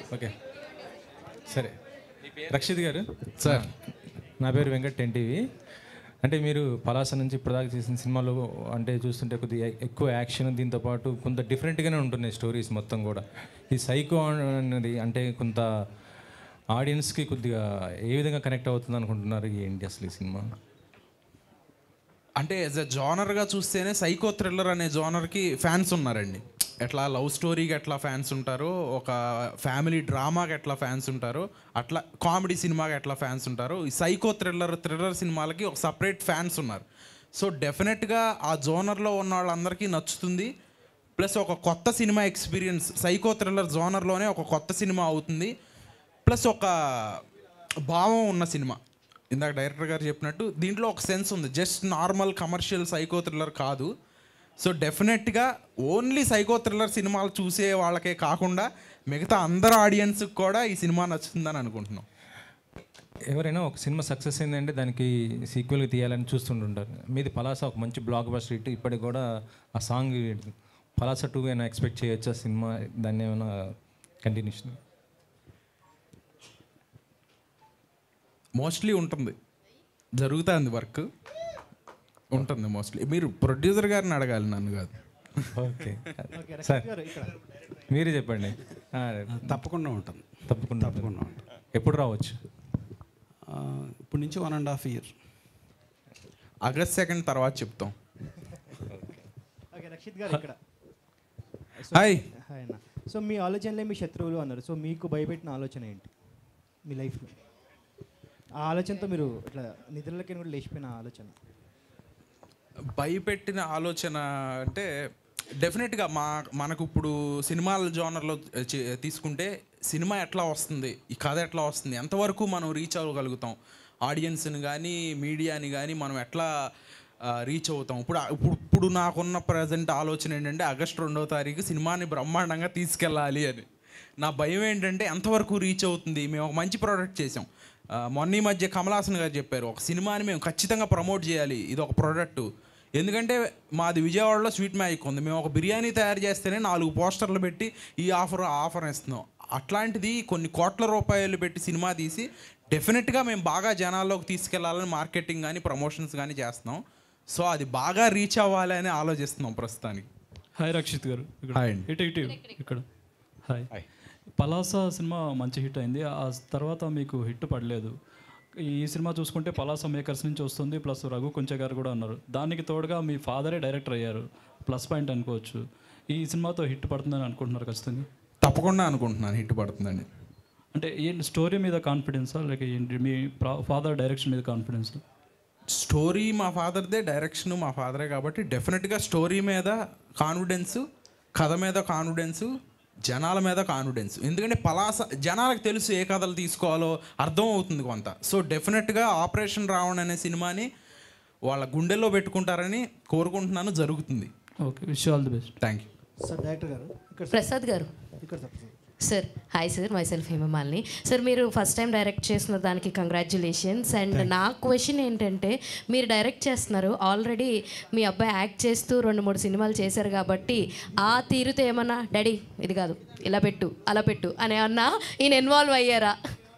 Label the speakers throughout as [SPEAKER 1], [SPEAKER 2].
[SPEAKER 1] Okay సరే రక్షిత్ గారు
[SPEAKER 2] sir.
[SPEAKER 1] నా పేరు వెంకట్ ఎన్టీవీ అంటే మీరు పలాస నుంచి ఇప్పటిదాకా చేసిన సినిమాలు అంటే చూస్తుంటే కొద్దిగా ఎక్కువ యాక్షన్ దీంతో పాటు కొంత డిఫరెంట్గానే ఉంటున్నాయి స్టోరీస్ మొత్తం కూడా ఈ సైకో అనేది అంటే కొంత ఆడియన్స్కి కొద్దిగా ఏ విధంగా కనెక్ట్ అవుతుంది అనుకుంటున్నారు ఏంటి అసలు ఈ సినిమా
[SPEAKER 2] అంటే యాజ్ అ జానర్గా చూస్తేనే సైకో థ్రిల్లర్ అనే జానర్కి ఫ్యాన్స్ ఉన్నారండి ఎట్లా లవ్ స్టోరీకి ఎట్లా ఫ్యాన్స్ ఉంటారో ఒక ఫ్యామిలీ డ్రామాకి ఎట్లా ఫ్యాన్స్ ఉంటారో అట్లా కామెడీ సినిమాకి ఎట్లా ఫ్యాన్స్ ఉంటారో ఈ సైకో థ్రిల్లర్ థ్రిల్లర్ సినిమాలకి ఒక సపరేట్ ఫ్యాన్స్ ఉన్నారు సో డెఫినెట్గా ఆ జోనర్లో ఉన్న వాళ్ళందరికీ నచ్చుతుంది ప్లస్ ఒక కొత్త సినిమా ఎక్స్పీరియన్స్ సైకో థ్రిల్లర్ జోనర్లోనే ఒక కొత్త సినిమా అవుతుంది ప్లస్ ఒక భావం ఉన్న సినిమా ఇందాక డైరెక్టర్ గారు చెప్పినట్టు దీంట్లో ఒక సెన్స్ ఉంది just normal commercial psycho thriller కాదు సో డెఫినెట్గా ఓన్లీ సైకో థ్రిల్లర్ సినిమాలు చూసే వాళ్ళకే కాకుండా మిగతా అందరు ఆడియన్స్కి కూడా ఈ సినిమా నచ్చుతుందని అనుకుంటున్నాం
[SPEAKER 1] ఎవరైనా ఒక సినిమా సక్సెస్ అయిందంటే దానికి సీక్వెల్గా తీయాలని చూస్తుంటుంటారు మీది పలాస ఒక మంచి బ్లాక్ బస్టర్ హిట్ ఇప్పటికి కూడా ఆ సాంగ్ పలాస టూ అయినా ఎక్స్పెక్ట్ చేయొచ్చా సినిమా దాన్ని ఏమైనా కంటిన్యూషన్
[SPEAKER 2] మోస్ట్లీ ఉంటుంది జరుగుతుంది వర్క్ ఉంటుంది మోస్ట్లీ మీరు ప్రొడ్యూసర్ గారిని అడగాలి నన్ను కాదు
[SPEAKER 1] ఓకే సార్ మీరే చెప్పండి ఆ,
[SPEAKER 3] తప్పకుండా ఉంటుంది
[SPEAKER 1] తప్పకుండా
[SPEAKER 3] తప్పకుండా ఉంటుంది
[SPEAKER 1] ఎప్పుడు రావచ్చు
[SPEAKER 3] ఆ, ఇప్పటి నుంచి one and half year
[SPEAKER 2] August second తర్వాత చెప్తాం
[SPEAKER 4] ఓకే రక్షిత్ గారు ఇక్కడ
[SPEAKER 2] హాయ్
[SPEAKER 4] హాయ్ అన్న సో మీ ఆలోచనలే మీ శత్రువులు అన్నారు సో మీకు భయపెట్టిన ఆలోచన ఏంటి మీ లైఫ్లో ఆ ఆలోచనతో మీరు ఇట్లా నిద్రలకి కూడా లేచిపోయిన ఆలోచన
[SPEAKER 2] భయపెట్టిన ఆలోచన అంటే డెఫినెట్గా మా మనకు ఇప్పుడు సినిమాల జోనర్లో చే- తీసుకుంటే సినిమా ఎట్లా వస్తుంది ఈ కథ ఎట్లా వస్తుంది ఎంతవరకు మనం రీచ్ అవ్వగలుగుతాం ఆడియన్స్ని కానీ మీడియాని కానీ మనం ఎట్లా రీచ్ అవుతాం ఇప్పుడు ఇప్పుడు ఇప్పుడు నాకున్న ప్రజెంట్ ఆలోచన ఏంటంటే ఆగస్ట్ రెండవ తారీఖు సినిమాని బ్రహ్మాండంగా తీసుకెళ్ళాలి అని నా భయం ఏంటంటే ఎంతవరకు రీచ్ అవుతుంది మేము ఒక మంచి ప్రోడక్ట్ చేసాం ఆ, మొన్న ఈ మధ్య కమలాసన్ గారు చెప్పారు ఒక సినిమాని మేము ఖచ్చితంగా ప్రమోట్ చేయాలి ఇది ఒక ప్రోడక్ట్ ఎందుకంటే మాది విజయవాడలో స్వీట్ మ్యాజిక్ ఉంది మేము ఒక బిర్యానీ తయారు చేస్తేనే నాలుగు పోస్టర్లు పెట్టి ఈ ఆఫర్ ఆ ఆఫర్ ఇస్తున్నాం అట్లాంటిది కొన్ని కోట్ల రూపాయలు పెట్టి సినిమా తీసి డెఫినెట్గా మేము బాగా జనాల్లోకి తీసుకెళ్లాలని మార్కెటింగ్ కానీ ప్రమోషన్స్ కానీ చేస్తున్నాం సో అది బాగా రీచ్ అవ్వాలి అని ఆలోచిస్తున్నాం ప్రస్తుతానికి
[SPEAKER 5] హాయ్ రక్షిత్ గారు ఇక్కడ
[SPEAKER 2] హాయ్ అండి.
[SPEAKER 5] ఇటు ఇటు ఇక్కడ హాయ్ పలాస సినిమా మంచి హిట్ అయింది ఆ తర్వాత మీకు హిట్ పడలేదు ఈ సినిమా చూసుకుంటే పలాస మేకర్స్ నుంచి వస్తుంది ప్లస్ రఘు కొంచె గారు కూడా ఉన్నారు దానికి తోడుగా మీ ఫాదరే డైరెక్టర్ అయ్యారు ప్లస్ పాయింట్ అనుకోవచ్చు ఈ సినిమాతో హిట్ పడుతుందని అనుకుంటున్నారు ఖచ్చితంగా
[SPEAKER 2] తప్పకుండా అనుకుంటున్నాను హిట్ పడుతుందండి
[SPEAKER 5] అంటే ఏంటి స్టోరీ మీద కాన్ఫిడెన్సా లేక ఏంటి మీ ఫాదర్ డైరెక్షన్ మీద కాన్ఫిడెన్స్
[SPEAKER 2] స్టోరీ మా ఫాదర్దే డైరెక్షన్ మా ఫాదరే కాబట్టి డెఫినెట్గా స్టోరీ మీద కాన్ఫిడెన్స్ కథ మీద కాన్ఫిడెన్స్ జనాల మీద కాన్ఫిడెన్స్ ఎందుకంటే పలాస జనాలకు తెలుసు ఏ కథలు తీసుకోవాలో అర్థం అవుతుంది కొంత సో డెఫినెట్గా ఆపరేషన్ రావణ్ అనే సినిమాని వాళ్ళ గుండెల్లో పెట్టుకుంటారని కోరుకుంటున్నాను జరుగుతుంది
[SPEAKER 5] okay wish all the best
[SPEAKER 2] thank you
[SPEAKER 4] sir director గారు ఇక్కడ
[SPEAKER 6] ప్రసాద్ గారు
[SPEAKER 4] ఇక్కడ sir
[SPEAKER 6] sir hi sir myself Hemamalini sir మీరు ఫస్ట్ టైం డైరెక్ట్ చేసిన దానికి కంగ్రాచులేషన్స్ అండ్ నా క్వశ్చన్ ఏంటంటే మీరు డైరెక్ట్ చేస్తున్నారు ఆల్రెడీ మీ అబ్బాయి యాక్ట్ చేస్తూ రెండు మూడు సినిమాలు చేశారు కాబట్టి ఆ తీరుతో ఏమన్నా డాడీ ఇది కాదు ఇలా పెట్టు అలా పెట్టు అని అన్నా ఈయన ఇన్వాల్వ్ అయ్యారా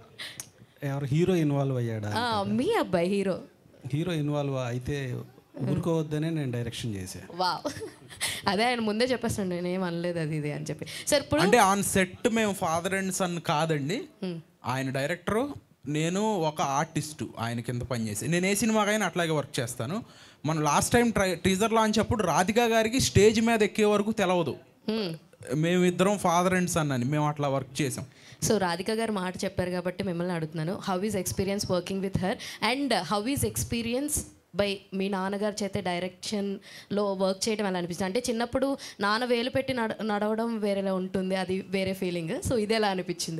[SPEAKER 3] ఎవరు హీరో ఇన్వాల్వ్ అయ్యాడా
[SPEAKER 6] ఆ, మీ అబ్బాయి హీరో
[SPEAKER 3] హీరో ఇన్వాల్వ్ అయితే ఊరుకోవద్దనే నేను డైరెక్షన్ చేశా
[SPEAKER 6] వావ్ అదే ఆయన ముందే చెప్పేస్తాను నేను ఏం అనలేదు అది ఇది అని చెప్పి సార్ ఇప్పుడు
[SPEAKER 2] అంటే ఆన్ సెట్ మేము ఫాదర్ అండ్ సన్ కాదండి ఆయన డైరెక్టరు నేను ఒక ఆర్టిస్టు ఆయన కింద పనిచేసి నేను ఏ సినిమాకైనా అట్లాగే వర్క్ చేస్తాను మనం last time try teaser launch అప్పుడు రాధిక గారికి స్టేజ్ మీద ఎక్కే వరకు తెలవదు మేమిద్దరం ఫాదర్ అండ్ సన్ అని మేము అట్లా వర్క్ చేసాం
[SPEAKER 6] సో రాధిక గారు మాట చెప్పారు కాబట్టి మిమ్మల్ని అడుగుతున్నాను how is experience working with her and how is experience by మీ నాన్నగారు చేతే డైరెక్షన్లో వర్క్ చేయడం ఎలా అనిపిస్తుంది అంటే చిన్నప్పుడు నాన్న వేలు పెట్టి నడ నడవడం వేరేలా ఉంటుంది అది వేరే ఫీలింగ్ సో ఇది ఎలా అనిపించింది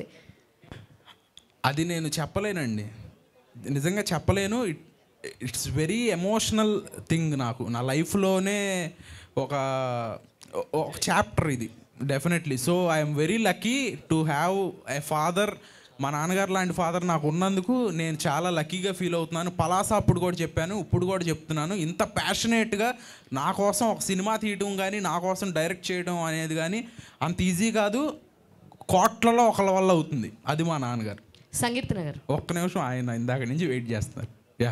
[SPEAKER 2] అది నేను చెప్పలేనండి నిజంగా చెప్పలేను ఇట్స్ వెరీ ఎమోషనల్ థింగ్ నాకు నా లైఫ్లోనే ఒక ఒక చాప్టర్ ఇది definitely so I'm very lucky to have a father మా నాన్నగారు లాంటి ఫాదర్ నాకు ఉన్నందుకు నేను చాలా లక్కీగా ఫీల్ అవుతున్నాను పలాస అప్పుడు కూడా చెప్పాను ఇప్పుడు కూడా చెప్తున్నాను ఇంత ప్యాషనేట్గా నా కోసం ఒక సినిమా తీయడం కానీ నా కోసం డైరెక్ట్ చేయడం అనేది కానీ అంత ఈజీ కాదు కోట్లలో ఒకళ్ళ వల్ల అవుతుంది అది మా నాన్నగారు
[SPEAKER 6] సంకీర్తన గారు
[SPEAKER 2] ఒక్క నిమిషం ఆయన ఇందాక నుంచి వెయిట్ చేస్తున్నారు యా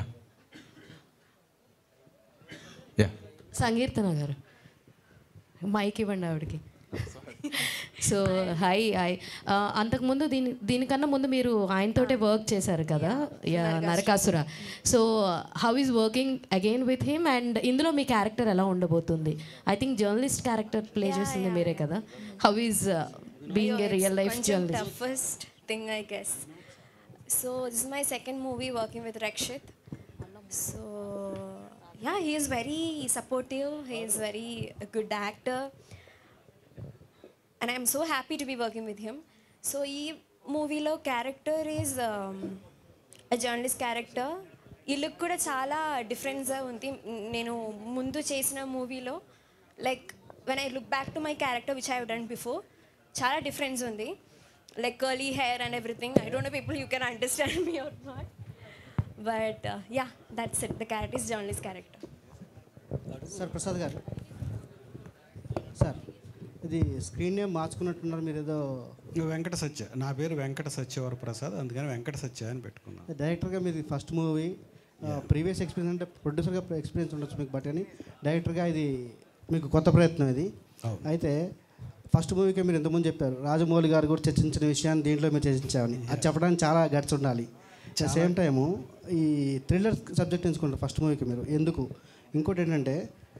[SPEAKER 2] యా
[SPEAKER 6] సంకీర్తన గారు మైక్ ఇవ్వండి ఆవిడకి సో హాయ్ హాయ్ అంతకుముందు దీని దీనికన్నా ముందు మీరు ఆయనతోటే వర్క్ చేశారు కదా yeah, Narakasura so how is working again with him and ఇందులో మీ క్యారెక్టర్ ఎలా ఉండబోతుంది I think journalist character play చేస్తుంది మీరే కదా how is being a real life
[SPEAKER 7] కొంచెం
[SPEAKER 6] journalist
[SPEAKER 7] toughest thing I guess. So this is my second movie working with Rakshit. So yeah, he is very supportive. He is very a good actor, and I'm so happy to be working with him. So ఈ మూవీలో character is a journalist character ఈ look కూడా చాలా డిఫరెన్స్గా ఉంది నేను ముందు చేసిన మూవీలో like when I look back to my character which I done before చాలా డిఫరెన్స్ ఉంది like curly hair and everything I don't know people you can understand me are not but yeah that's it the character is journalist character
[SPEAKER 3] sir Prasad గారు sir ఇది screen name మార్చుకున్నట్టున్నారు మీరు ఏదో
[SPEAKER 8] వెంకట సత్య నా పేరు వెంకట సత్యవర ప్రసాద్ అందుకని వెంకట సత్య అని పెట్టుకున్నాను
[SPEAKER 3] డైరెక్టర్గా మీది ఫస్ట్ మూవీ ప్రీవియస్ ఎక్స్పీరియన్స్ అంటే ప్రొడ్యూసర్గా ఎక్స్పీరియన్స్ ఉండొచ్చు మీకు బట్ అని డైరెక్టర్గా ఇది మీకు కొత్త ప్రయత్నం ఇది
[SPEAKER 8] అవును.
[SPEAKER 3] అయితే ఫస్ట్ మూవీకి మీరు ఇంతకుముందు చెప్పారు రాజమౌళి గారు కూడా చర్చించిన విషయాన్ని దీంట్లో మీరు చర్చించామని అది చెప్పడానికి చాలా గట్స్ ఉండాలి అట్ సేమ్ టైము ఈ థ్రిల్లర్ సబ్జెక్ట్ ఎంచుకుంటారు ఫస్ట్ మూవీకి మీరు ఎందుకు ఇంకోటి ఏంటంటే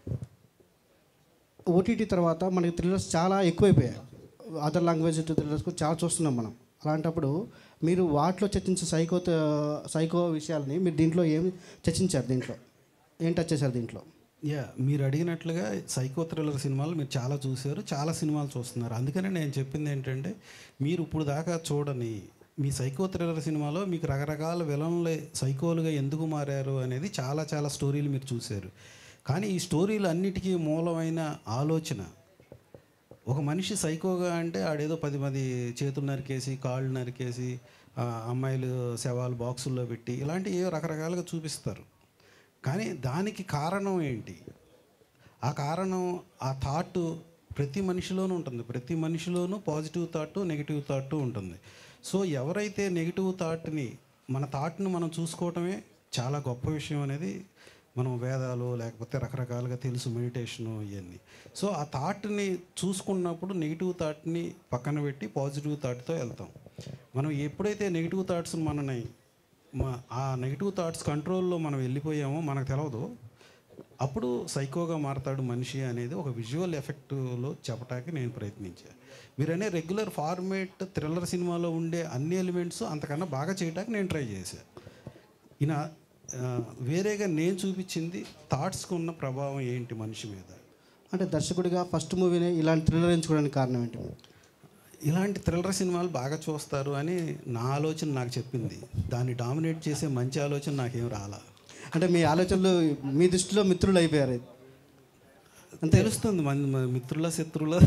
[SPEAKER 3] ఓటీటీ తర్వాత మనకి థ్రిల్లర్స్ చాలా ఎక్కువైపోయాయి అదర్ లాంగ్వేజ్ థ్రిల్లర్స్ కూడా చాలా చూస్తున్నాం మనం అలాంటప్పుడు మీరు వాటిలో చర్చించే సైకో సైకో విషయాలని మీరు దీంట్లో ఏమి చర్చించారు దీంట్లో ఏం టచ్ చేశారు దీంట్లో
[SPEAKER 8] యా మీరు అడిగినట్లుగా సైకో థ్రిల్లర్ సినిమాలు మీరు చాలా చూశారు చాలా సినిమాలు చూస్తున్నారు అందుకనే నేను చెప్పింది ఏంటంటే మీరు ఇప్పుడు దాకా చూడని మీ సైకో థ్రిల్లర్ సినిమాలో మీకు రకరకాల విలన్లు సైకోలుగా ఎందుకు మారారు అనేది చాలా చాలా స్టోరీలు మీరు చూశారు కానీ ఈ స్టోరీలు అన్నిటికీ మూలమైన ఆలోచన ఒక మనిషి సైకోగా అంటే ఆడేదో పది మంది చేతులు నరికేసి కాళ్ళు నరికేసి ఆ, అమ్మాయిలు శవాలు బాక్సుల్లో పెట్టి ఇలాంటి ఏ రకరకాలుగా చూపిస్తారు కానీ దానికి కారణం ఏంటి ఆ కారణం ఆ థాట్ ప్రతి మనిషిలోనూ ఉంటుంది ప్రతి మనిషిలోనూ పాజిటివ్ థాట్ నెగిటివ్ థాట్ ఉంటుంది సో ఎవరైతే నెగిటివ్ థాట్ని మన థాట్ని మనం చూసుకోవటమే చాలా గొప్ప విషయం అనేది మనం వేదాలు లేకపోతే రకరకాలుగా తెలుసు మెడిటేషను ఇవన్నీ సో ఆ థాట్ని చూసుకున్నప్పుడు నెగిటివ్ థాట్ని పక్కన పెట్టి పాజిటివ్ థాట్తో వెళ్తాం మనం ఎప్పుడైతే నెగిటివ్ థాట్స్ మనని మా ఆ నెగిటివ్ థాట్స్ కంట్రోల్లో మనం వెళ్ళిపోయామో మనకు తెలియదు అప్పుడు సైకోగా మారతాడు మనిషి అనేది ఒక విజువల్ ఎఫెక్ట్లో చెప్పడానికి నేను ప్రయత్నించాను మీరనే రెగ్యులర్ ఫార్మేట్ థ్రిల్లర్ సినిమాలో ఉండే అన్ని ఎలిమెంట్స్ అంతకన్నా బాగా చేయడానికి నేను ట్రై చేశాను ఈయన ఆ, వేరేగా నేను చూపించింది థాట్స్కి ఉన్న ప్రభావం ఏంటి మనిషి మీద
[SPEAKER 3] అంటే దర్శకుడిగా ఫస్ట్ మూవీని ఇలాంటి థ్రిల్లర్ ఎంచుకోవడానికి కారణం ఏంటి
[SPEAKER 8] ఇలాంటి థ్రిల్లర్ సినిమాలు బాగా చూస్తారు అని నా ఆలోచన నాకు చెప్పింది దాన్ని డామినేట్ చేసే మంచి ఆలోచన నాకేం రాలా
[SPEAKER 3] అంటే మీ ఆలోచనలు మీ దృష్టిలో మిత్రులు అయిపోయారు
[SPEAKER 8] అంతే తెలుస్తుంది మన మన మిత్రుల శత్రువుల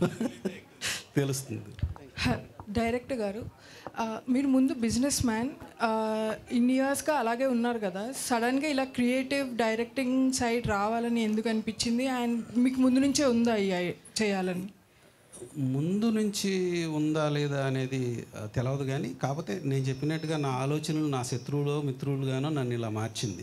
[SPEAKER 8] తెలుస్తుంది
[SPEAKER 9] హ- డైరెక్టర్ గారు ఆ, మీరు ముందు బిజినెస్ మ్యాన్ ఇన్ని ఇయర్స్గా అలాగే ఉన్నారు కదా సడన్గా ఇలా క్రియేటివ్ డైరెక్టింగ్ సైడ్ రావాలని ఎందుకు అనిపించింది అండ్ మీకు ముందు నుంచే ఉందా ఈ ఐ- చేయాలని
[SPEAKER 8] ముందు నుంచి ఉందా లేదా అనేది ఆ, తెలియదు కానీ కాకపోతే నేను చెప్పినట్టుగా నా ఆలోచనలు నా శత్రువులో మిత్రులుగానో నన్ను ఇలా మార్చింది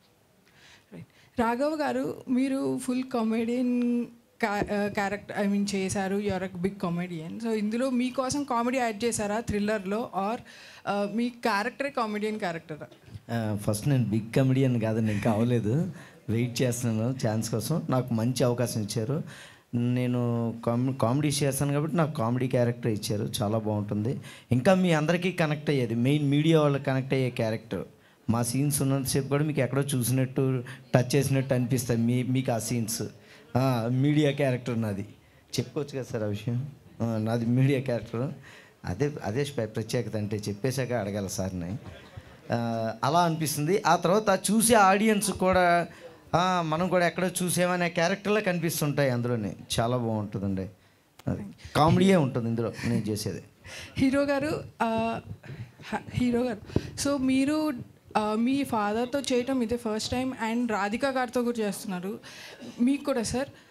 [SPEAKER 9] రాఘవ్ గారు మీరు full comedian character I mean చేశారు యువర్ బిగ్ కామెడియన్ సో ఇందులో మీకోసం కామెడీ యాడ్ చేశారా థ్రిల్లర్లో ఆర్ మీ క్యారెక్టరే కామెడియన్ క్యారెక్టరా
[SPEAKER 10] ఫస్ట్ నేను బిగ్ కమెడియన్ కాదని ఇంకా అవ్వలేదు వెయిట్ చేస్తున్నాను ఛాన్స్ కోసం నాకు మంచి అవకాశం ఇచ్చారు నేను కామె కామెడీ చేస్తాను కాబట్టి నాకు కామెడీ క్యారెక్టర్ ఇచ్చారు చాలా బాగుంటుంది ఇంకా మీ అందరికీ కనెక్ట్ అయ్యేది మెయిన్ మీడియా వాళ్ళకి కనెక్ట్ అయ్యే క్యారెక్టర్ మా సీన్స్ ఉన్నంతసేపు కూడా మీకు ఎక్కడో చూసినట్టు టచ్ చేసినట్టు అనిపిస్తాయి మీ మీకు ఆ సీన్స్ మీడియా క్యారెక్టర్ నాది చెప్పుకోవచ్చు కదా సార్ ఆ విషయం ఆ, నాది మీడియా క్యారెక్టర్ అదే అదే స్పె- ప్రత్యేకత అంటే చెప్పేశాక అడగాల సార్ని ఆ, అలా అనిపిస్తుంది ఆ తర్వాత చూసే ఆడియన్స్ కూడా ఆ, మనం కూడా ఎక్కడో చూసేమనే క్యారెక్టర్లో కనిపిస్తుంటాయి అందులోనే చాలా బాగుంటుందండి అది కామెడీయే ఉంటుంది ఇందులో నేను చేసేది
[SPEAKER 9] హీరో గారు ఆ, హ- హీరో గారు సో మీరు ఆ, మీ ఫాదర్తో చేయటం ఇదే ఫస్ట్ టైం అండ్ రాధిక గారితో కూడా చేస్తున్నారు మీకు కూడా సార్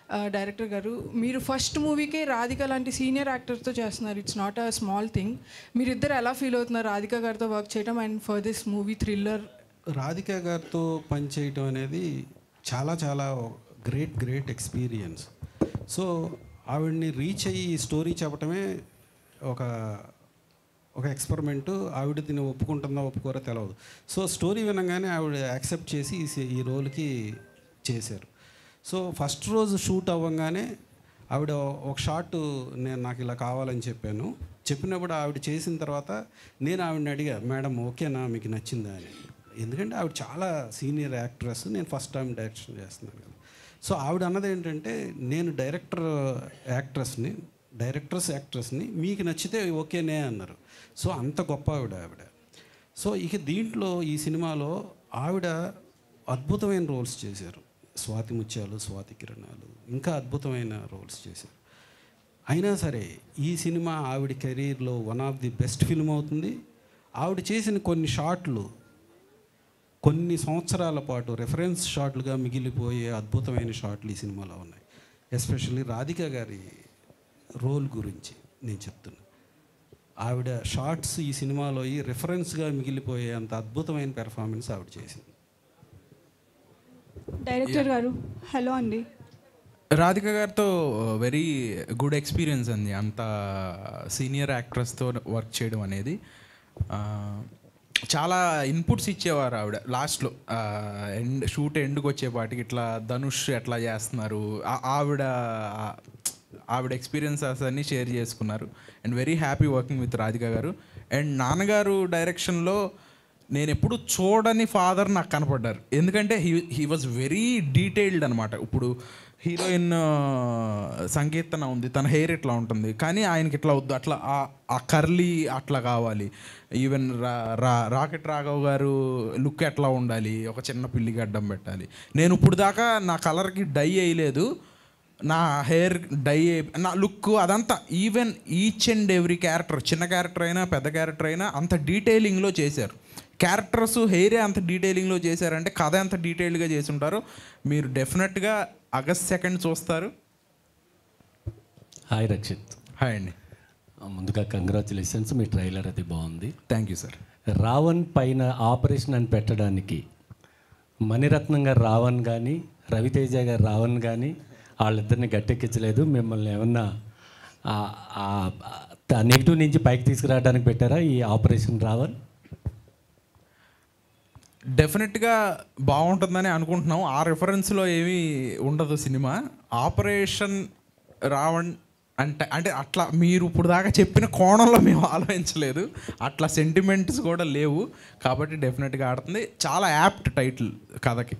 [SPEAKER 9] డైరెక్టర్ గారు మీరు ఫస్ట్ మూవీకే రాధిక లాంటి సీనియర్ యాక్టర్తో చేస్తున్నారు it's not a small thing మీరిద్దరు ఎలా ఫీల్ అవుతున్నారు రాధిక గారితో వర్క్ చేయడం and for this movie thriller
[SPEAKER 8] Radhika గారితో పనిచేయటం అనేది చాలా చాలా గ్రేట్ గ్రేట్ ఎక్స్పీరియన్స్ సో ఆవిడ్ని రీచ్ అయ్యి ఈ స్టోరీ చెప్పటమే ఒక ఒక ఎక్స్పెరిమెంట్ ఆవిడ దీన్ని ఒప్పుకుంటుందా ఒప్పుకోరో తెలియదు సో స్టోరీ వినగానే ఆవిడ యాక్సెప్ట్ చేసి ఈ సి- ఈ రోల్కి చేశారు సో ఫస్ట్ రోజు షూట్ అవ్వగానే ఆవిడ ఒక షాట్ నేను నాకు ఇలా కావాలని చెప్పాను చెప్పినప్పుడు ఆవిడ చేసిన తర్వాత నేను ఆవిడని అడిగా మేడం ఓకేనా మీకు నచ్చిందా అని ఎందుకంటే ఆవిడ చాలా సీనియర్ యాక్ట్రెస్ నేను ఫస్ట్ టైం డైరెక్షన్ చేస్తున్నాను కదా సో ఆవిడ అన్నది ఏంటంటే నేను డైరెక్టర్ యాక్ట్రెస్ని డైరెక్టర్స్ యాక్ట్రెస్ని మీకు నచ్చితే ఓకేనే అన్నారు సో అంత గొప్ప ఆవిడ ఆవిడ సో ఇక దీంట్లో ఈ సినిమాలో ఆవిడ అద్భుతమైన రోల్స్ చేశారు స్వాతి ముత్యాలు స్వాతి కిరణాలు ఇంకా అద్భుతమైన రోల్స్ చేశారు అయినా సరే ఈ సినిమా ఆవిడ కెరీర్లో one of the best film అవుతుంది ఆవిడ చేసిన కొన్ని షాట్లు కొన్ని సంవత్సరాల పాటు రెఫరెన్స్ షాట్లుగా మిగిలిపోయే అద్భుతమైన షాట్లు ఈ సినిమాలో ఉన్నాయి ఎస్పెషల్లీ రాధిక గారి రోల్ గురించి నేను చెప్తున్నా ఆవిడ షార్ట్స్ ఈ సినిమాలో ఈ రెఫరెన్స్గా మిగిలిపోయే అంత అద్భుతమైన పెర్ఫార్మెన్స్ ఆవిడ చేసింది
[SPEAKER 11] డైరెక్టర్ గారు హలో అండి
[SPEAKER 2] రాధిక గారితో వెరీ గుడ్ ఎక్స్పీరియన్స్ అండి అంత సీనియర్ యాక్ట్రెస్తో వర్క్ చేయడం అనేది ఆ, చాలా ఇన్పుట్స్ ఇచ్చేవారు ఆవిడ లాస్ట్లో ఎండ్ షూట్ ఎండ్కి వచ్చేపాటికి ఇట్లా ధనుష్ ఎట్లా చేస్తున్నారు ఆ- ఆవిడ ఆవిడ ఎక్స్పీరియన్సెస్ అన్నీ షేర్ చేసుకున్నారు and very happy working with Radhika garu and నాన్నగారు డైరెక్షన్లో నేను ఎప్పుడు చూడని ఫాదర్ నాకు కనపడ్డారు ఎందుకంటే he he was very detailed అనమాట ఇప్పుడు హీరోయిన్ సంకీర్తన ఉంది తన హెయిర్ ఇట్లా ఉంటుంది కానీ ఆయనకి ఇట్లా వద్దు అట్లా ఆ- ఆ కర్లీ అట్లా కావాలి ఈవెన్ రా రా రాకెట్ రాఘవ్ గారు లుక్ ఎట్లా ఉండాలి ఒక చిన్న పిల్లి గడ్డం పెట్టాలి నేను ఇప్పుడు దాకా నా కలర్కి డై వేయలేదు నా హెయిర్ డై నా లుక్ అదంతా even each and every character చిన్న క్యారెక్టర్ అయినా పెద్ద క్యారెక్టర్ అయినా అంత డీటెయిలింగ్లో చేశారు క్యారెక్టర్స్ హెయిరే అంత డీటెయిలింగ్లో చేశారంటే కథ ఎంత డీటెయిల్డ్గా చేసి ఉంటారో మీరు డెఫినెట్గా ఆగస్ట్ సెకండ్ చూస్తారు
[SPEAKER 12] హాయ్ రక్షిత్
[SPEAKER 2] హాయ్ అండి
[SPEAKER 12] ముందుగా కంగ్రాచులేషన్స్ మీ ట్రైలర్ అది బాగుంది
[SPEAKER 2] థ్యాంక్ యూ సార్
[SPEAKER 12] రావణ్ పైన ఆపరేషన్ అని పెట్టడానికి మణిరత్నం గారు రావణ్ కానీ రవితేజ గారు రావణ్ కానీ వాళ్ళిద్దరిని గట్టెక్కించలేదు మిమ్మల్ని ఏమన్నా నెగిటివ్ నుంచి పైకి తీసుకురావడానికి పెట్టారా ఈ ఆపరేషన్ రావణ్
[SPEAKER 2] డెఫినెట్గా బాగుంటుందని అనుకుంటున్నాం ఆ రెఫరెన్స్లో ఏమీ ఉండదు సినిమా ఆపరేషన్ రావణ్ అంటే అంటే అట్లా మీరు ఇప్పుడు దాకా చెప్పిన కోణంలో మేము ఆలోచించలేదు అట్లా సెంటిమెంట్స్ కూడా లేవు కాబట్టి డెఫినెట్గా ఆడుతుంది చాలా యాప్ట్ టైటిల్ కథకి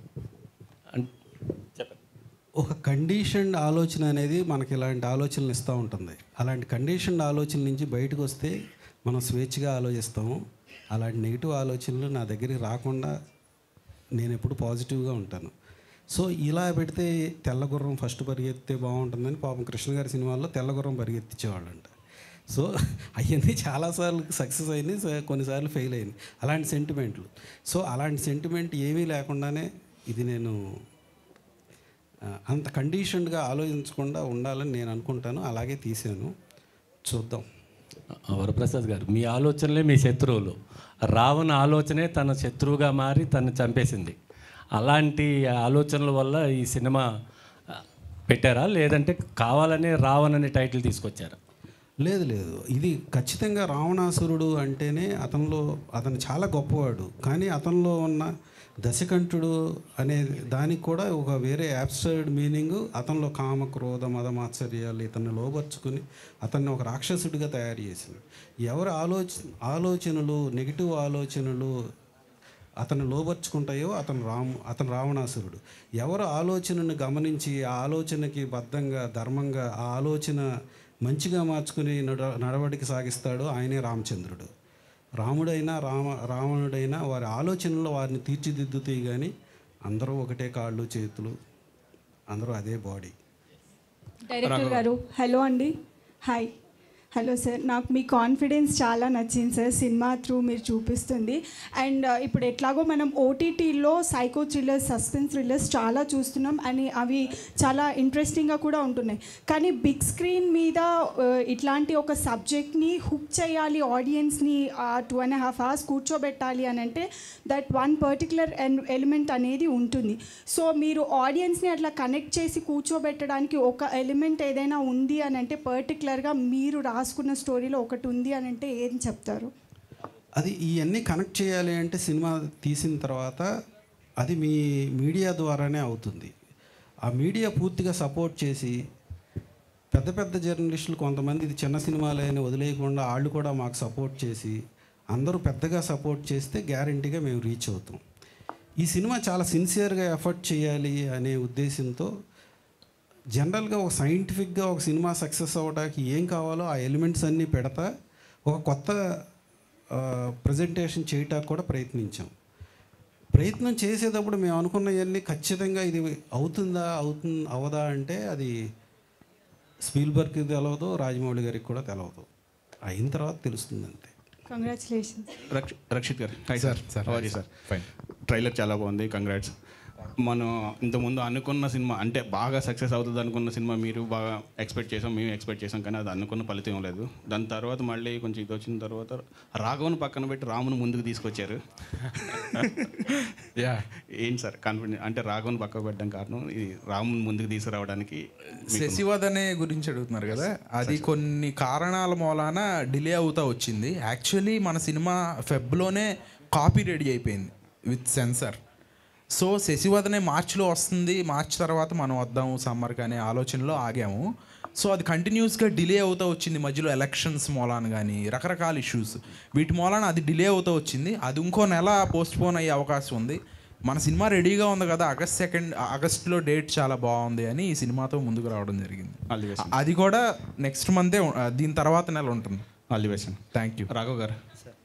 [SPEAKER 8] ఒక కండిషన్డ్ ఆలోచన అనేది మనకి ఇలాంటి ఆలోచనలు ఇస్తూ ఉంటుంది అలాంటి కండిషన్డ్ ఆలోచన నుంచి బయటకు వస్తే మనం స్వేచ్ఛగా ఆలోచిస్తాము అలాంటి నెగిటివ్ ఆలోచనలు నా దగ్గరికి రాకుండా నేను ఎప్పుడు పాజిటివ్గా ఉంటాను సో ఇలా పెడితే తెల్లగుర్రం ఫస్ట్ పరిగెత్తే బాగుంటుందని పాపం కృష్ణ గారి సినిమాల్లో తెల్లగుర్రం పరిగెత్తించేవాళ్ళంట సో అవన్నీ చాలాసార్లు సక్సెస్ అయింది స- కొన్నిసార్లు ఫెయిల్ అయింది అలాంటి సెంటిమెంట్లు సో అలాంటి సెంటిమెంట్ ఏమీ లేకుండానే ఇది నేను ఆ, అంత కండిషన్డ్గా ఆలోచించకుండా ఉండాలని నేను అనుకుంటాను అలాగే తీసాను చూద్దాం
[SPEAKER 12] వరప్రసాద్ గారు మీ ఆలోచనలే మీ శత్రువులు రావణ ఆలోచనే తన శత్రువుగా మారి తను చంపేసింది అలాంటి ఆలోచనల వల్ల ఈ సినిమా ఆ, పెట్టారా లేదంటే కావాలనే రావణ్ అనే టైటిల్ తీసుకొచ్చారా
[SPEAKER 8] లేదు లేదు ఇది ఖచ్చితంగా రావణాసురుడు అంటేనే అతనిలో అతను చాలా గొప్పవాడు కానీ అతనిలో ఉన్న దశకంఠుడు అనే దానికి కూడా ఒక వేరే యాబ్సర్డ్ మీనింగ్ అతనిలో కామ క్రోధ మద మాత్సర్యాలు ఇతన్ని లోపరుచుకుని అతన్ని ఒక రాక్షసుడిగా తయారు చేసింది ఎవరి ఆలోచ ఆలోచనలు నెగిటివ్ ఆలోచనలు అతను లోబర్చుకుంటాయో అతను రాము అతను రావణాసురుడు ఎవరు ఆలోచనను గమనించి ఆ ఆలోచనకి బద్ధంగా ధర్మంగా ఆ ఆలోచన మంచిగా మార్చుకుని నడ నడవడికి సాగిస్తాడో ఆయనే రామచంద్రుడు రాముడైనా రామ రావణుడైనా వారి ఆలోచనలో వారిని తీర్చిదిద్దుతాయి కానీ అందరూ ఒకటే కాళ్ళు చేతులు అందరూ అదే బాడీ
[SPEAKER 11] డైరెక్టర్ గారు హలో అండి హాయ్ హలో సార్ నాకు మీ కాన్ఫిడెన్స్ చాలా నచ్చింది సార్ సినిమా త్రూ మీరు చూపిస్తుంది అండ్ ఇప్పుడు ఎట్లాగో మనం ఓటీటీలో సైకో థ్రిల్లర్స్ సస్పెన్స్ థ్రిల్లర్స్ చాలా చూస్తున్నాం అని అవి చాలా ఇంట్రెస్టింగ్గా కూడా ఉంటున్నాయి కానీ బిగ్ స్క్రీన్ మీద ఆ, ఇట్లాంటి ఒక సబ్జెక్ట్ని హుక్ చేయాలి ఆడియన్స్ని టూ అండ్ హాఫ్ అవర్స్ కూర్చోబెట్టాలి అని అంటే దట్ వన్ పర్టికులర్ ఎలిమెంట్ అనేది ఉంటుంది సో మీరు ఆడియన్స్ని అట్లా కనెక్ట్ చేసి కూర్చోబెట్టడానికి ఒక ఎలిమెంట్ ఏదైనా ఉంది అని అంటే పర్టికులర్గా మీరు రాసుకున్న స్టోరీలో ఒకటి ఉంది అని అంటే ఏం చెప్తారు
[SPEAKER 8] అది ఇవన్నీ కనెక్ట్ చేయాలి అంటే సినిమా తీసిన తర్వాత అది మీ మీడియా ద్వారానే అవుతుంది ఆ మీడియా పూర్తిగా సపోర్ట్ చేసి పెద్ద పెద్ద జర్నలిస్టులు కొంతమంది ఇది చిన్న సినిమాలే అని వదిలేయకుండా వాళ్ళు కూడా మాకు సపోర్ట్ చేసి అందరూ పెద్దగా సపోర్ట్ చేస్తే గ్యారంటీగా మేము రీచ్ అవుతాం ఈ సినిమా చాలా సిన్సియర్గా ఎఫర్ట్ చేయాలి అనే ఉద్దేశంతో జనరల్గా ఒక సైంటిఫిక్గా ఒక సినిమా సక్సెస్ అవ్వడానికి ఏం కావాలో ఆ ఎలిమెంట్స్ అన్నీ పెడతా ఒక కొత్త ప్రజెంటేషన్ చేయటానికి కూడా ప్రయత్నించాం ప్రయత్నం చేసేటప్పుడు మేము అనుకున్నవన్నీ ఖచ్చితంగా ఇది అవుతుందా అవుతుంది అవదా అంటే అది స్పీల్బర్గ్కి తెలవదు రాజమౌళి గారికి కూడా తెలవదు అయిన తర్వాత తెలుస్తుంది అంతే
[SPEAKER 11] కంగ్రాచులేషన్స్
[SPEAKER 13] రక్ష Rakshit garu hi sir sir sir fine trailer చాలా బాగుంది కంగ్రాట్స్ మనం ఇంతకుముందు అనుకున్న సినిమా అంటే బాగా సక్సెస్ అవుతుంది అనుకున్న సినిమా మీరు బాగా ఎక్స్పెక్ట్ చేసాం మేము ఎక్స్పెక్ట్ చేసాం కానీ అది అనుకున్న ఫలితం ఏం లేదు దాని తర్వాత మళ్ళీ కొంచెం ఇది వచ్చిన తర్వాత రాఘవన్ పక్కన పెట్టి రామును ముందుకు తీసుకొచ్చారు యా ఏంటి సార్ కాన్ఫిడెంట్ అంటే రాఘవన్ పక్కకు పెట్టడం కారణం ఇది రాముని ముందుకు తీసుకురావడానికి మీకు-
[SPEAKER 2] శశివదనే గురించి అడుగుతున్నారు కదా అది కొన్ని కారణాల మూలాన డిలే అవుతా వచ్చింది యాక్చువల్లీ మన సినిమా ఫెబ్లోనే కాపీ రెడీ అయిపోయింది విత్ సెన్సర్ సో శశివదనే మార్చిలో వస్తుంది మార్చ్ తర్వాత మనం వద్దాము సమ్మర్కి అనే ఆలోచనలో ఆగాము సో అది కంటిన్యూస్గా డిలే అవుతూ వచ్చింది మధ్యలో ఎలక్షన్స్ మూలాన కానీ రకరకాల ఇష్యూస్ వీటి మూలాన అది డిలే అవుతూ వచ్చింది అది ఇంకో నెల పోస్ట్ పోన్ అయ్యే అవకాశం ఉంది మన సినిమా రెడీగా ఉంది కదా ఆగస్ట్ సెకండ్ ఆగస్ట్లో డేట్ చాలా బాగుంది అని ఈ సినిమాతో ముందుకు రావడం జరిగింది అది కూడా నెక్స్ట్ మంతే ఉ- దీని తర్వాత నెల ఉంటుంది
[SPEAKER 13] all the best
[SPEAKER 2] thank you
[SPEAKER 13] Raghav garu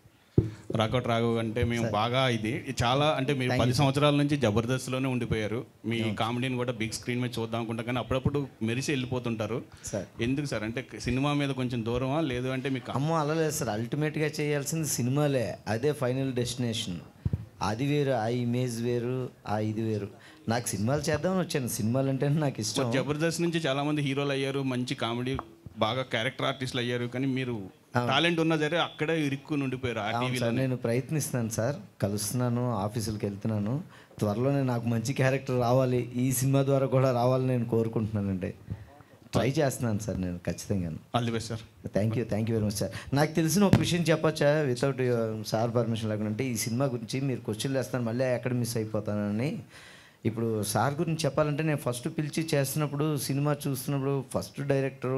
[SPEAKER 13] Raghav Raghav అంటే మేము బాగా ఇది చాలా అంటే మీరు
[SPEAKER 10] Thank
[SPEAKER 13] పది
[SPEAKER 10] you, sir.
[SPEAKER 13] సంవత్సరాల నుంచి జబర్దస్త్లోనే ఉండిపోయారు మీ కామెడీని కూడా బిగ్ స్క్రీన్ మీద చూద్దాం అనుకుంటాం కానీ అప్పుడప్పుడు మెరిసి వెళ్ళిపోతుంటారు ఎందుకు సార్ అంటే సినిమా మీద కొంచెం దూరమా లేదు అంటే మీకు
[SPEAKER 10] అమ్మో అలా లేదు సార్ అల్టిమేట్గా చేయాల్సింది సినిమాలే అదే ఫైనల్ డెస్టినేషన్ అది వేరు ఆ ఇమేజ్ వేరు ఆ ఇది వేరు నాకు సినిమాలు చేద్దామని వచ్చాను సినిమాలు అంటే నాకు ఇష్టం
[SPEAKER 13] జబర్దస్త్ నుంచి చాలా మంది హీరోలు అయ్యారు మంచి కామెడీ బాగా క్యారెక్టర్ ఆర్టిస్టులు అయ్యారు కానీ మీరు టాలెంట్ ఉన్నా సరే అక్కడే ఇరుక్కుని ఉండిపోయారు ఆ
[SPEAKER 10] అవును
[SPEAKER 13] టీవీలో
[SPEAKER 10] సార్ నేను ప్రయత్నిస్తున్నాను సార్ కలుస్తున్నాను ఆఫీసులకు వెళ్తున్నాను త్వరలోనే నాకు మంచి క్యారెక్టర్ రావాలి ఈ సినిమా ద్వారా కూడా రావాలని నేను కోరుకుంటున్నానండి ట్రై చేస్తున్నాను సార్ నేను ఖచ్చితంగా
[SPEAKER 13] all the best sir
[SPEAKER 10] thank you thank you very much sir నాకు తెలిసిన ఒక విషయం చెప్పొచ్చా వితౌట్ సార్ పర్మిషన్ లేకుండా అంటే ఈ సినిమా గురించి మీరు క్వశ్చన్లు వేస్తాను మళ్ళీ ఎక్కడ మిస్ అయిపోతానని ఇప్పుడు సార్ గురించి చెప్పాలంటే నేను ఫస్ట్ పిలిచి చేస్తున్నప్పుడు సినిమా చూస్తున్నప్పుడు ఫస్ట్ డైరెక్టరు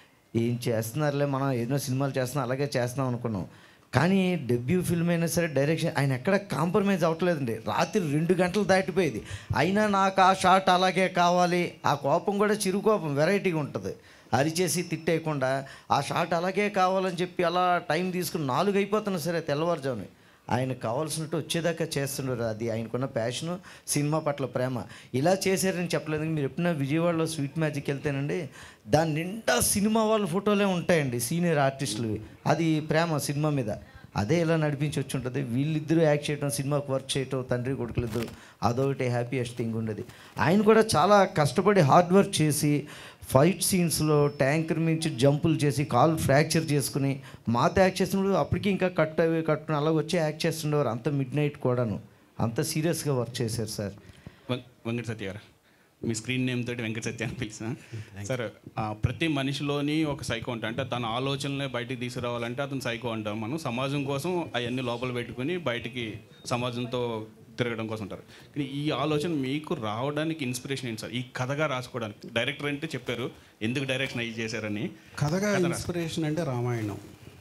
[SPEAKER 10] ఏం చేస్తున్నారులే మనం ఎన్నో సినిమాలు చేస్తున్నాం అలాగే చేస్తున్నాం అనుకున్నాం కానీ డెబ్యూ ఫిల్మ్ అయినా సరే డైరెక్షన్ ఆయన ఎక్కడ కాంప్రమైజ్ అవ్వట్లేదండి రాత్రి రెండు గంటలు దాటిపోయేది అయినా నాకు ఆ షాట్ అలాగే కావాలి ఆ కోపం కూడా చిరు కోపం వెరైటీగా ఉంటుంది అరిచేసి తిట్టేయకుండా ఆ షాట్ అలాగే కావాలని చెప్పి అలా టైం తీసుకుని నాలుగు అయిపోతున్నా సరే తెల్లవారుజామున ఆయన కావాల్సినట్టు వచ్చేదాకా చేస్తున్నారు అది ఆయనకున్న ప్యాషను సినిమా పట్ల ప్రేమ ఇలా చేశారని చెప్పలేదు మీరు ఎప్పుడైనా విజయవాడలో స్వీట్ మ్యాజిక్ వెళ్తేనండి దాని నిండా సినిమా వాళ్ళ ఫోటోలే ఉంటాయండి సీనియర్ ఆర్టిస్టులు అది ప్రేమ సినిమా మీద అదే ఇలా నడిపించి వచ్చి ఉంటుంది వీళ్ళిద్దరూ యాక్ట్ చేయడం సినిమాకి వర్క్ చేయటం తండ్రి కొడుకులు ఇద్దరు అదొకటి హ్యాపీయెస్ట్ థింగ్ ఉండేది ఆయన కూడా చాలా కష్టపడి హార్డ్ వర్క్ చేసి ఫైట్ సీన్స్లో ట్యాంకర్ మించి జంపులు చేసి కాల్ ఫ్రాక్చర్ చేసుకుని మాతో యాక్ట్ చేస్తున్నప్పుడు అప్పటికి ఇంకా కట్ అవి కట్టుకుని అలాగ వచ్చి యాక్ట్ చేస్తుండేవారు అంత మిడ్ నైట్ కూడాను అంత సీరియస్గా వర్క్ చేశారు సార్
[SPEAKER 13] వెం- వెంకట సత్య గారు మీ స్క్రీన్ నేమ్ తోటి వెంకట సత్య అని పిలిచిన సార్ ఆ, ప్రతి మనిషిలోని ఒక సైకో ఉంటుంది అంటే తన ఆలోచనలే బయటికి తీసుకురావాలంటే అతను సైకో అంటాం మనం సమాజం కోసం అవన్నీ లోపల పెట్టుకుని బయటికి సమాజంతో తిరగడం కోసం ఉంటారు కానీ ఈ ఆలోచన మీకు రావడానికి ఇన్స్పిరేషన్ ఏంటి సార్ ఈ కథగా రాసుకోవడానికి డైరెక్టర్ అంటే చెప్పారు ఎందుకు డైరెక్షన్ అయ్యి చేశారని
[SPEAKER 8] కథగా
[SPEAKER 13] కథ రా-
[SPEAKER 8] ఇన్స్పిరేషన్ అంటే రామాయణం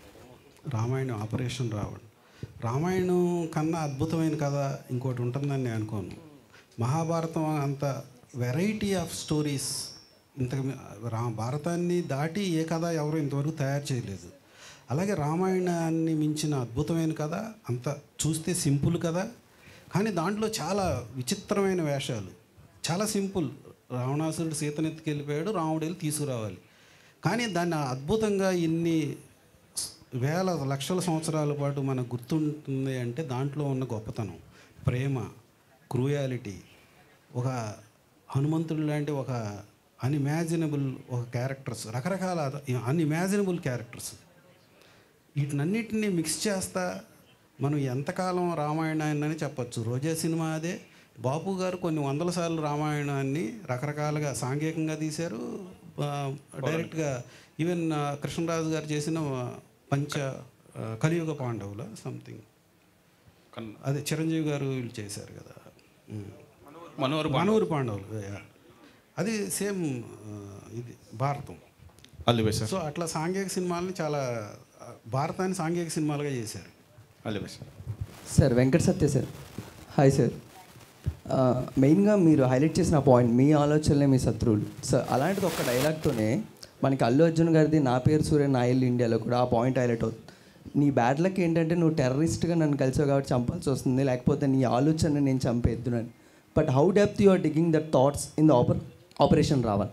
[SPEAKER 8] రామాయణం ఆపరేషన్ రావణ్ రామాయణం కన్నా అద్భుతమైన కథ ఇంకోటి ఉంటుందని నేను అనుకోను మహాభారతం అంత వెరైటీ ఆఫ్ స్టోరీస్ ఇంత రా భారతాన్ని దాటి ఏ కథ ఎవరు ఇంతవరకు తయారు చేయలేదు అలాగే రామాయణాన్ని మించిన అద్భుతమైన కథ అంత చూస్తే సింపుల్ కథ కానీ దాంట్లో చాలా విచిత్రమైన వేషాలు చాలా సింపుల్ రావణాసురుడు సీతనెత్తుకెళ్ళిపోయాడు రాముడు వెళ్ళి తీసుకురావాలి కానీ దాన్ని అద్భుతంగా ఇన్ని వేల లక్షల సంవత్సరాల పాటు మనకు గుర్తుంటుంది అంటే దాంట్లో ఉన్న గొప్పతనం ప్రేమ క్రూయాలిటీ ఒక హనుమంతుడు లాంటి ఒక అన్ఇమాజినబుల్ ఒక క్యారెక్టర్స్ రకరకాల అన్ఇమాజినబుల్ క్యారెక్టర్స్ వీటినన్నిటిని మిక్స్ చేస్తా మనం ఎంతకాలం రామాయణాన్ని అని చెప్పచ్చు రోజా సినిమా అదే బాపు గారు కొన్ని వందల సార్లు రామాయణాన్ని రకరకాలుగా సాంఘికంగా తీశారు ఆ, డైరెక్ట్గా ఈవెన్ ఆ, కృష్ణరాజు గారు చేసిన ఆ, పంచ ఆ, కలియుగ పాండవుల సంథింగ్ అదే చిరంజీవి గారు వీళ్ళు చేశారు కదా ఉమ్.
[SPEAKER 13] మనోహర్ పాండవులు.
[SPEAKER 8] మనోహర్ పాండవులు yeah. అది సేమ్ ఇది భారతం
[SPEAKER 13] అల్లివే సార్
[SPEAKER 8] సో అట్లా సాంఘిక సినిమాలని చాలా ఆ, భారతాన్ని సాంఘిక సినిమాలుగా చేశారు
[SPEAKER 13] అల్లివే sir
[SPEAKER 14] sir Venkata Satya sir hi sir ఆ, మెయిన్గా మీరు హైలైట్ చేసిన పాయింట్ మీ ఆలోచనలే మీ శత్రువులు సార్ అలాంటిది ఒక డైలాగ్తోనే మనకి అల్లు అర్జున్ గారిది నా పేరు సూర్య నా ఇల్లు ఇండియాలో కూడా ఆ పాయింట్ హైలైట్ అవుతుంది నీ బ్యాడ్ లక్ ఏంటంటే నువ్వు టెర్రరిస్ట్గా నన్ను కలిసావు కాబట్టి చంపాల్సి వస్తుంది లేకపోతే నీ ఆలోచన నేను చంపేద్దునని but how depth you are digging that thoughts in the ఆపర్ ఆపరేషన్ రావాలి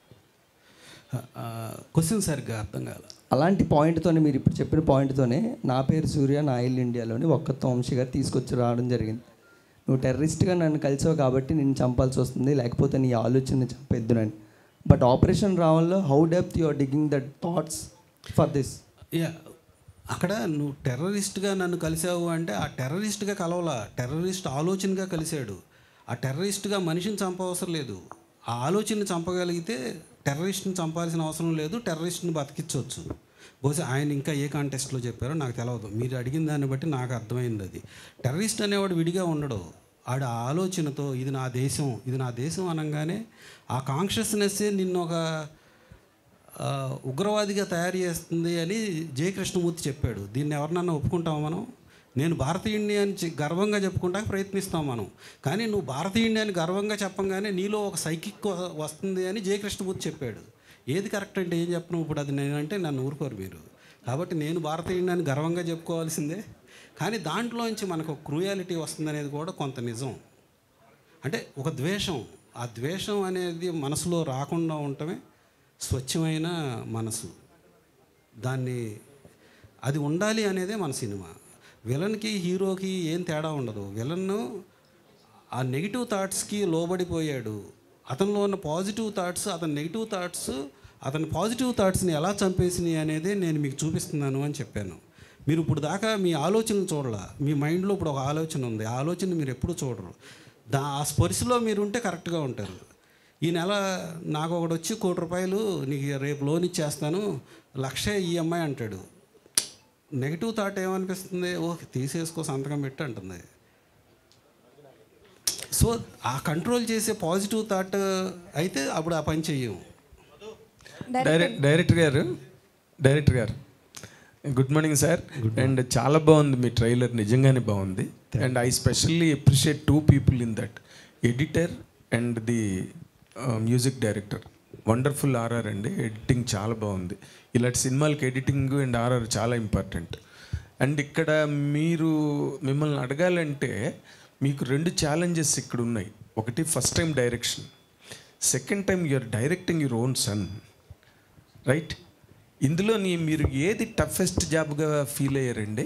[SPEAKER 8] క్వశ్చన్ సరిగ్గా అర్థం కాల
[SPEAKER 14] అలాంటి పాయింట్తోనే మీరు ఇప్పుడు చెప్పిన పాయింట్తోనే నా పేరు సూర్య నా ఇల్లు ఇండియాలోని ఒక్క వంశీ గారు తీసుకొచ్చి రావడం జరిగింది నువ్వు టెర్రరిస్ట్గా నన్ను కలిసావు కాబట్టి నిన్ను చంపాల్సి వస్తుంది లేకపోతే నీ ఆలోచన చంపేద్దునని బట్ ఆపరేషన్ రావడంలో how depth you are digging that thoughts for this
[SPEAKER 8] yeah అక్కడ నువ్వు టెర్రరిస్ట్గా నన్ను కలిసావు అంటే ఆ టెర్రరిస్ట్గా కలవలా టెర్రరిస్ట్ ఆలోచనగా కలిశాడు ఆ టెర్రరిస్ట్గా మనిషిని చంపవసరం లేదు ఆ ఆలోచనని చంపగలిగితే టెర్రరిస్ట్ని చంపాల్సిన అవసరం లేదు టెర్రరిస్ట్ని బతికించవచ్చు బహుశా ఆయన ఇంకా ఏ కాంటెస్ట్లో చెప్పారో నాకు తెలియదు మీరు అడిగిన దాన్ని బట్టి నాకు అర్థమైంది అది టెర్రరిస్ట్ అనేవాడు విడిగా ఉండడు ఆడ ఆ ఆలోచనతో ఇది నా దేశం ఇది నా దేశం అనగానే ఆ కాన్షియస్నెస్సే నిన్ను ఒక ఆ, ఉగ్రవాదిగా తయారు చేస్తుంది అని జయకృష్ణమూర్తి చెప్పాడు దీన్ని ఎవరినన్నా ఒప్పుకుంటామా మనం నేను భారతీయుడిని అని చె- గర్వంగా చెప్పుకుంటానికి ప్రయత్నిస్తాం మనం కానీ నువ్వు భారతీయుడిని అని గర్వంగా చెప్పంగానే నీలో ఒక సైకిక్ వ- వస్తుంది అని జయకృష్ణమూర్తి చెప్పాడు ఏది కరెక్ట్ అంటే ఏం చెప్పను ఇప్పుడు అది నేనంటే నన్ను ఊరుకోరు మీరు కాబట్టి నేను భారతీయుడిని అని గర్వంగా చెప్పుకోవాల్సిందే కానీ దాంట్లోంచి మనకు క్రూయాలిటీ వస్తుందనేది కూడా కొంత నిజం అంటే ఒక ద్వేషం ఆ ద్వేషం అనేది మనసులో రాకుండా ఉండటమే స్వచ్ఛమైన మనసు దాన్ని అది ఉండాలి అనేదే మన సినిమా విలన్కి హీరోకి ఏం తేడా ఉండదు విలన్ ఆ నెగిటివ్ థాట్స్కి లోబడిపోయాడు అతనిలో ఉన్న పాజిటివ్ థాట్స్ అతని నెగిటివ్ థాట్స్ అతని పాజిటివ్ థాట్స్ని ఎలా చంపేసినాయి అనేది నేను మీకు చూపిస్తున్నాను అని చెప్పాను మీరు ఇప్పుడు దాకా మీ ఆలోచన చూడాల మీ మైండ్లో ఇప్పుడు ఒక ఆలోచన ఉంది ఆ ఆలోచన మీరు ఎప్పుడు చూడరు దా ఆ స్పర్శలో మీరు ఉంటే కరెక్ట్గా ఉంటారు ఈ నెల నాకు ఒకడు వచ్చి కోటి రూపాయలు నీకు రేపు లోన్ ఇచ్చేస్తాను లక్షే ఈఎంఐ అంటాడు నెగిటివ్ థాట్ ఏమనిపిస్తుంది ఓ తీసేసుకో సంతకం పెట్టి అంటుంది సో ఆ కంట్రోల్ చేసే పాజిటివ్ థాట్ అయితే అప్పుడు ఆ పని చెయ్యము
[SPEAKER 15] direct director garu director garu good morning sir and చాలా బాగుంది మీ ట్రైలర్ నిజంగానే బాగుంది and I specially appreciate two people in that editor and the music director wonderful RR అండి ఎడిటింగ్ చాలా బాగుంది ఇలాంటి సినిమాలకి ఎడిటింగ్ అండ్ ఆర్ఆర్ చాలా ఇంపార్టెంట్ అండ్ ఇక్కడ మీరు మిమ్మల్ని అడగాలంటే మీకు రెండు ఛాలెంజెస్ ఇక్కడ ఉన్నాయి ఒకటి first time direction second time you're directing your own son right ఇందులో నీ మీరు ఏది టఫెస్ట్ జాబ్గా ఫీల్ అయ్యారండి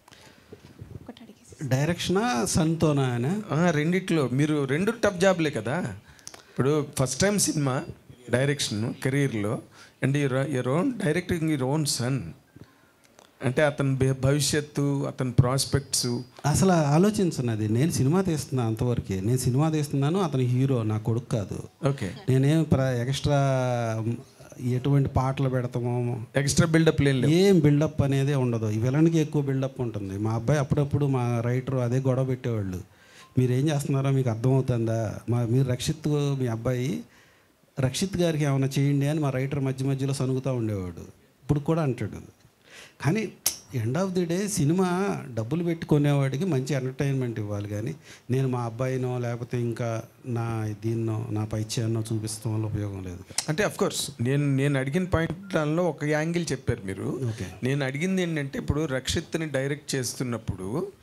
[SPEAKER 8] డైరెక్షనా సన్తోనా అనే
[SPEAKER 15] రెండిట్లో మీరు రెండు టఫ్ జాబ్లే కదా ఇప్పుడు ఫస్ట్ టైం సినిమా డైరెక్షన్ కెరీర్లో and your own directing your own son అంటే అతని భ- భవిష్యత్తు అతని ప్రాస్పెక్ట్స్
[SPEAKER 8] అసలు ఆలోచించను నేను సినిమా తీస్తున్నా అంతవరకే నేను సినిమా తీస్తున్నాను అతని హీరో నా కొడుకు కాదు
[SPEAKER 15] ఓకే
[SPEAKER 8] నేనేం ప్ర ఎక్స్ట్రా ఎటువంటి పాటలు పెడతామో
[SPEAKER 15] ఎక్స్ట్రా బిల్డప్ లేదు
[SPEAKER 8] ఏం బిల్డప్ అనేది ఉండదు ఈ విలన్కి ఎక్కువ బిల్డప్ ఉంటుంది మా అబ్బాయి అప్పుడప్పుడు మా రైటర్ అదే గొడవ పెట్టేవాళ్ళు మీరు ఏం చేస్తున్నారో మీకు అర్థమవుతుందా మా మీరు రక్షిత్ మీ అబ్బాయి రక్షిత్ గారికి ఏమైనా చేయండి అని మా రైటర్ మధ్య మధ్యలో సనుగుతూ ఉండేవాడు ఇప్పుడు కూడా అంటాడు కానీ end of the day cinema డబ్బులు పెట్టుకునేవాడికి మంచి ఎంటర్టైన్మెంట్ ఇవ్వాలి కానీ నేను మా అబ్బాయినో లేకపోతే ఇంకా నా దీన్నో నా పైచ్యాన్నో చూపిస్తాం వల్ల ఉపయోగం లేదు
[SPEAKER 15] అంటే అఫ్ కోర్స్ నేను నేను అడిగిన పాయింట్ దానిలో ఒక యాంగిల్ చెప్పారు మీరు నేను అడిగింది ఏంటంటే ఇప్పుడు రక్షిత్ని డైరెక్ట్ చేస్తున్నప్పుడు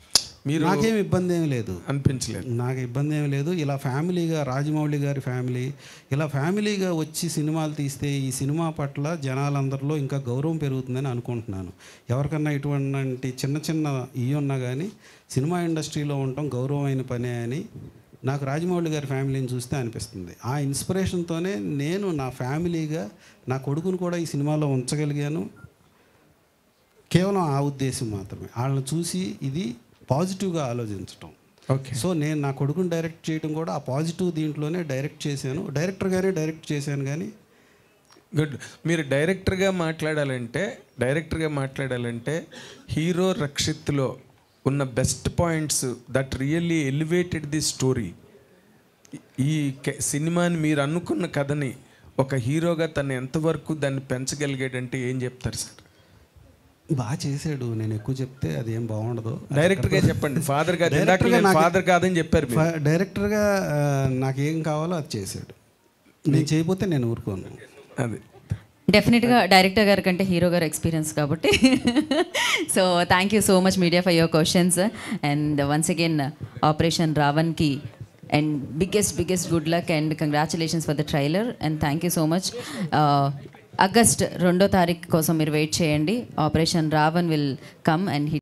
[SPEAKER 15] మీరు
[SPEAKER 8] నాకేం ఇబ్బంది ఏమి లేదు
[SPEAKER 15] అనిపించలేదు
[SPEAKER 8] నాకు ఇబ్బంది ఏమి లేదు ఇలా ఫ్యామిలీగా రాజమౌళి గారి ఫ్యామిలీ ఇలా ఫ్యామిలీగా వచ్చి సినిమాలు తీస్తే ఈ సినిమా పట్ల జనాలందరిలో ఇంకా గౌరవం పెరుగుతుందని అనుకుంటున్నాను ఎవరికన్నా ఇటువంటి చిన్న చిన్న ఇవి ఉన్నా కానీ సినిమా ఇండస్ట్రీలో ఉండటం గౌరవమైన పనే అని నాకు రాజమౌళి గారి ఫ్యామిలీని చూస్తే అనిపిస్తుంది ఆ ఇన్స్పిరేషన్తోనే నేను నా ఫ్యామిలీగా నా కొడుకును కూడా ఈ సినిమాలో ఉంచగలిగాను కేవలం ఆ ఉద్దేశం మాత్రమే వాళ్ళని చూసి ఇది పాజిటివ్గా ఆలోచించటం
[SPEAKER 15] ఓకే
[SPEAKER 8] సో నేను నా కొడుకుని డైరెక్ట్ చేయడం కూడా ఆ పాజిటివ్ దీంట్లోనే డైరెక్ట్ చేశాను డైరెక్టర్ గారే డైరెక్ట్ చేశాను కానీ
[SPEAKER 15] గుడ్ మీరు డైరెక్టర్గా మాట్లాడాలంటే డైరెక్టర్గా మాట్లాడాలంటే హీరో రక్షిత్లో ఉన్న best points that really elevated the story ఈ కె- సినిమాని మీరు అనుకున్న కథని ఒక హీరోగా తను ఎంతవరకు దాన్ని పెంచగలిగాడంటే ఏం చెప్తారు సార్
[SPEAKER 8] బాగా చేశాడు నేను ఎక్కువ చెప్తే అది ఏం బాగుండదు
[SPEAKER 15] డైరెక్టర్గా చెప్పండి ఫాదర్ గారు ఇందాక
[SPEAKER 8] డైరెక్టర్గా
[SPEAKER 15] నేను
[SPEAKER 8] నాకు-
[SPEAKER 15] ఫాదర్ కాదని చెప్పారు మీరు.
[SPEAKER 8] ఫా- డైరెక్టర్గా ఆ, నాకు ఏం కావాలో అది చేశాడు నేను చేయకపోతే నేను ఊరుకోను
[SPEAKER 15] అది
[SPEAKER 16] డెఫినెట్గా డైరెక్టర్ గారి కంటే హీరో గారు ఎక్స్పీరియన్స్ కాబట్టి so thank you so much media for your questions and once again operation రావణ్కి and biggest biggest good luck and congratulations for the trailer and thank you so much August రెండో తారీఖు కోసం మీరు wait చేయండి operation Ravan will come and hit